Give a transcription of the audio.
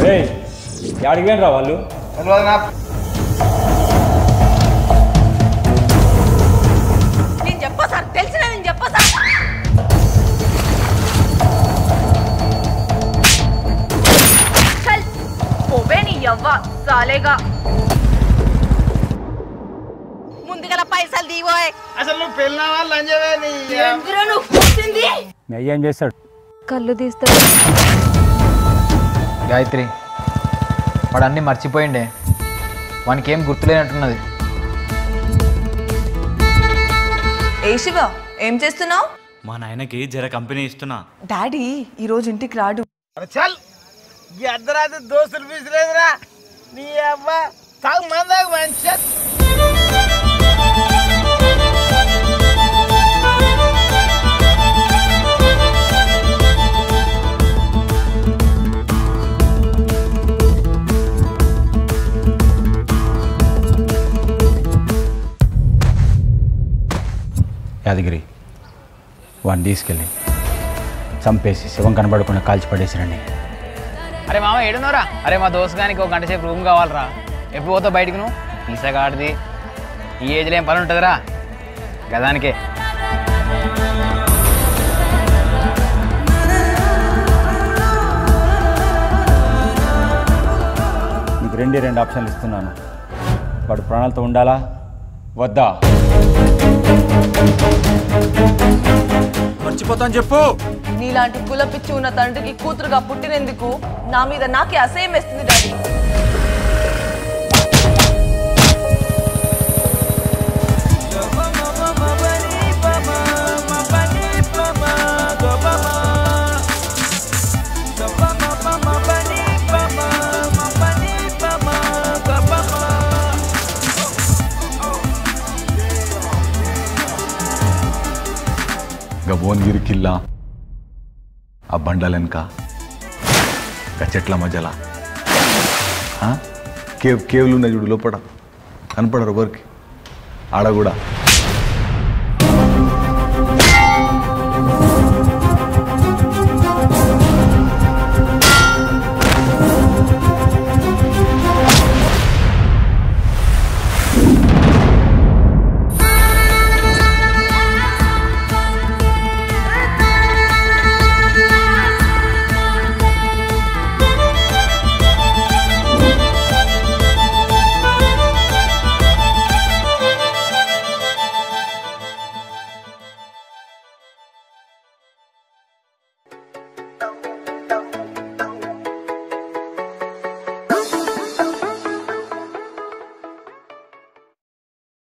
ఏయ్ యాడికి పోయినరా వాళ్ళు తెలియదు నా నేను చెప్పా సార్ తెలిసిన నేను చెప్పా సార్ చల్ పోవే నీ యవ్వ సాలేగా ముందుగల పైసలు దీవోయ్ అసలు నువ్వు పెళ్ళిన వాళ్ళు అంజవే నీ ఎందులో నువ్వు కూర్చుంది మీ అయ్య ఏం చేస్తాడు కళ్ళు తీస్తాడు గాయత్రి వాడు అన్నీ మర్చిపోయిండే వానికి ఏం గుర్తులేనట్టున్నది ఏ శివ ఏం చేస్తున్నావు మా నాయనకి జర కంపెనీ ఇస్తున్నా డాడీ ఈరోజు ఇంటికి రాడు అరే చల్ ఈ అర్ధరాత్రి దోస్తులు పీసలేదురా నీ అవ్వ తాగు మందాకు మంచి యాదగిరి వాడిని తీసుకెళ్ళి చంపేసి శివం కనబడకుండా కాల్చి పడేసిరండి అరే మామ ఏడున్నోరా అరే మా దోస్త్ గానికి ఒక గంట సేపు రూమ్ కావాలరా ఎప్పుడు పోతావు బయటకు నువ్వు ఈసగాడిది ఈ ఏజ్లో ఏం పని ఉంటుందిరా గదానికే నీకు రెండే రెండు ఆప్షన్లు ఇస్తున్నాను వాడు ప్రాణాలతో ఉండాలా వద్దా మర్చిపోతాను చెప్పు నీలాంటి కుల పిచ్చి ఉన్న తండ్రికి కూతురుగా పుట్టినందుకు నా మీద నాకే అసహ్యం వేస్తుంది డాడీ గా భువనగిరి కిల్లా ఆ బండల వెనక గా చెట్ల మధ్యల ఆ? కేవ్ కేవ్లు ఉన్నాయి చూడు లోపల కనపడరు ఎవరికి ఆడ కూడా